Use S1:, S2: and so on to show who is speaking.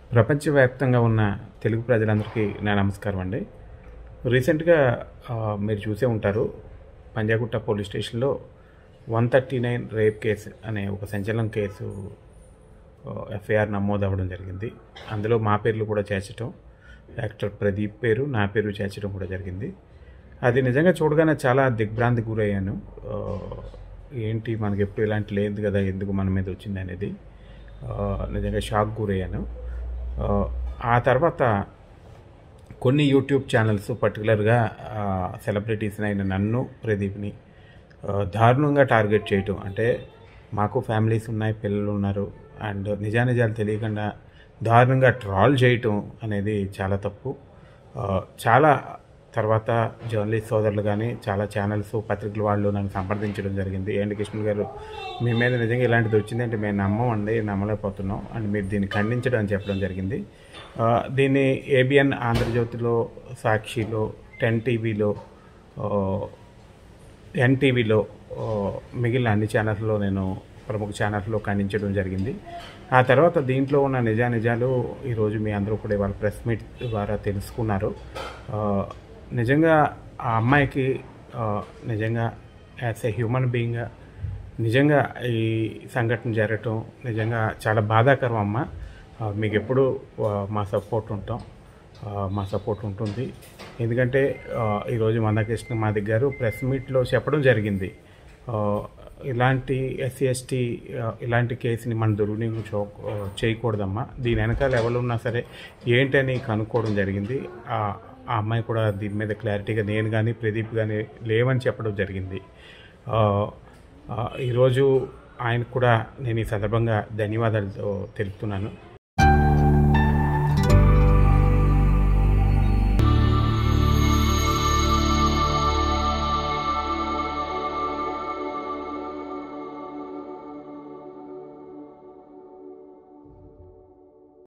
S1: ప్రపంచవ్యాప్తంగా ఉన్న తెలుగు ప్రజలందరికీ నా నమస్కారం అండి రీసెంట్గా ఆ, మీరు చూసే ఉంటారు పంజాగుట్ట పోలీస్ స్టేషన్లో one thirty nine rape case అనే ఒక సంచలనం కేసు ఎఫ్ఐఆర్ నమోదు అవ్వడం జరిగింది అందులో మా పేర్లు కూడా చేర్చడం యాక్టర్ ప్రదీప్ పేరు నా పేరు చేర్చడం కూడా జరిగింది అది నిజంగా చూడగానే చాలా దిగ్భ్రాంతికి గురయ్యాను ఆ, ఏంటి మనకి ఎప్పుడు ఇలాంటి లేదు కదా ఎందుకు మన మీద వచ్చింది అనేది ఆ, నిజంగా షాక్ గురయ్యాను ఆ, ఆ తర్వాత కొన్ని యూట్యూబ్ ఛానల్స్ పర్టికులర్గా సెలబ్రిటీస్ని అయిన నన్ను ప్రదీప్ని ఆ, దారుణంగా టార్గెట్ చేయటం అంటే మాకు ఫ్యామిలీస్ ఉన్నాయి పిల్లలు ఉన్నారు అండ్ నిజానిజాలు తెలియకుండా దారుణంగా ట్రాల్ చేయటం అనేది చాలా తప్పు ఆ, చాలా తర్వాత జర్నలిస్ట్ సోదరులు కానీ చాలా ఛానల్స్ పత్రికల వాళ్ళు నన్ను సంప్రదించడం జరిగింది ఏంటి కృష్ణ గారు మీ మీద నిజంగా ఇలాంటిది వచ్చిందంటే మేము నమ్మమండి నమ్మలేకపోతున్నాం అండ్ మీరు దీన్ని ఖండించడం అని చెప్పడం జరిగింది ఆ, దీన్ని ఏబిఎన్ ఆంధ్రజ్యోతిలో సాక్షిలో టెన్ టీవీలో ఎన్టీవీలో మిగిలిన అన్ని ఛానల్స్లో నేను ప్రముఖ ఛానల్స్లో ఖండించడం జరిగింది ఆ తర్వాత దీంట్లో ఉన్న నిజానిజాలు ఈరోజు మీ అందరూ కూడా ఇవాళ ప్రెస్ మీట్ ద్వారా తెలుసుకున్నారు ఆ, నిజంగా ఆ అమ్మాయికి ఆ, నిజంగా యాజ్ ఏ హ్యూమన్ బీయింగ్ నిజంగా ఈ సంఘటన జరగటం నిజంగా చాలా బాధాకరం అమ్మ ఆ, మీకు ఎప్పుడు ఆ, మా సపోర్ట్ ఉంటాం ఆ, మా సపోర్ట్ ఉంటుంది ఎందుకంటే ఆ, ఈరోజు మందకృష్ణ మాదిక్ గారు ప్రెస్ మీట్లో చెప్పడం జరిగింది ఆ, ఇలాంటి ఎస్సీ ఎస్టీ ఇలాంటి కేసుని మన దుర్వినియోగం చో ఆ, చేయకూడదమ్మా దీని వెనకాల ఎవరు ఉన్నా సరే ఏంటని కనుక్కోవడం జరిగింది ఆ ఆ అమ్మాయి కూడా దీని మీద క్లారిటీగా నేను కానీ ప్రదీప్ కానీ లేవని చెప్పడం జరిగింది ఆ, ఆ, ఈరోజు ఆయనకు కూడా నేను ఈ సందర్భంగా ధన్యవాదాలు తెలుపుతున్నాను